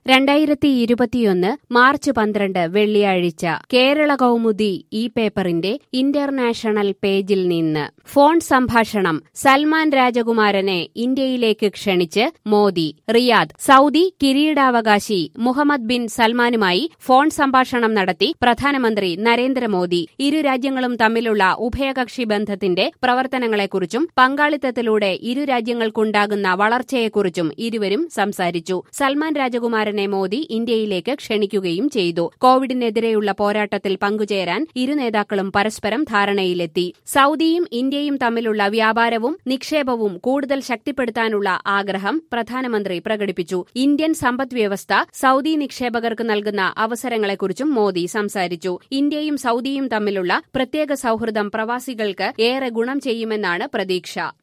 രണ്ടായിരത്തി ഇരുപത്തിയൊന്ന് മാർച്ച് പന്ത്രണ്ട് വെള്ളിയാഴ്ച കേരള കൗമുദി ഈ പേപ്പറിന്റെ ഇന്റർനാഷണൽ പേജിൽ നിന്ന് ഫോൺ സംഭാഷണം സൽമാൻ രാജകുമാരനെ ഇന്ത്യയിലേക്ക് ക്ഷണിച്ച് മോദി റിയാദ് സൗദി കിരീടാവകാശി മുഹമ്മദ് ബിൻ സൽമാനുമായി ഫോൺ സംഭാഷണം നടത്തി പ്രധാനമന്ത്രി നരേന്ദ്രമോദി ഇരു രാജ്യങ്ങളും തമ്മിലുള്ള ഉഭയകക്ഷി ബന്ധത്തിന്റെ പ്രവർത്തനങ്ങളെക്കുറിച്ചും പങ്കാളിത്തത്തിലൂടെ ഇരു രാജ്യങ്ങൾക്കുണ്ടാകുന്ന വളർച്ചയെക്കുറിച്ചും ഇരുവരും സംസാരിച്ചു സൽമാൻ രാജകുമാരൻ കുമാരനെ മോദി ഇന്ത്യയിലേക്ക് ക്ഷണിക്കുകയും ചെയ്തു കോവിഡിനെതിരെയുള്ള പോരാട്ടത്തിൽ പങ്കുചേരാൻ ഇരു നേതാക്കളും പരസ്പരം ധാരണയിലെത്തി സൌദിയും ഇന്ത്യയും തമ്മിലുള്ള വ്യാപാരവും നിക്ഷേപവും കൂടുതൽ ശക്തിപ്പെടുത്താനുള്ള ആഗ്രഹം പ്രധാനമന്ത്രി പ്രകടിപ്പിച്ചു ഇന്ത്യൻ സമ്പദ്വ്യവസ്ഥ സൌദി നിക്ഷേപകർക്ക് നൽകുന്ന അവസരങ്ങളെക്കുറിച്ചും മോദി സംസാരിച്ചു ഇന്ത്യയും സൌദിയും തമ്മിലുള്ള പ്രത്യേക സൌഹൃദം പ്രവാസികൾക്ക് ഏറെ ഗുണം ചെയ്യുമെന്നാണ് പ്രതീക്ഷ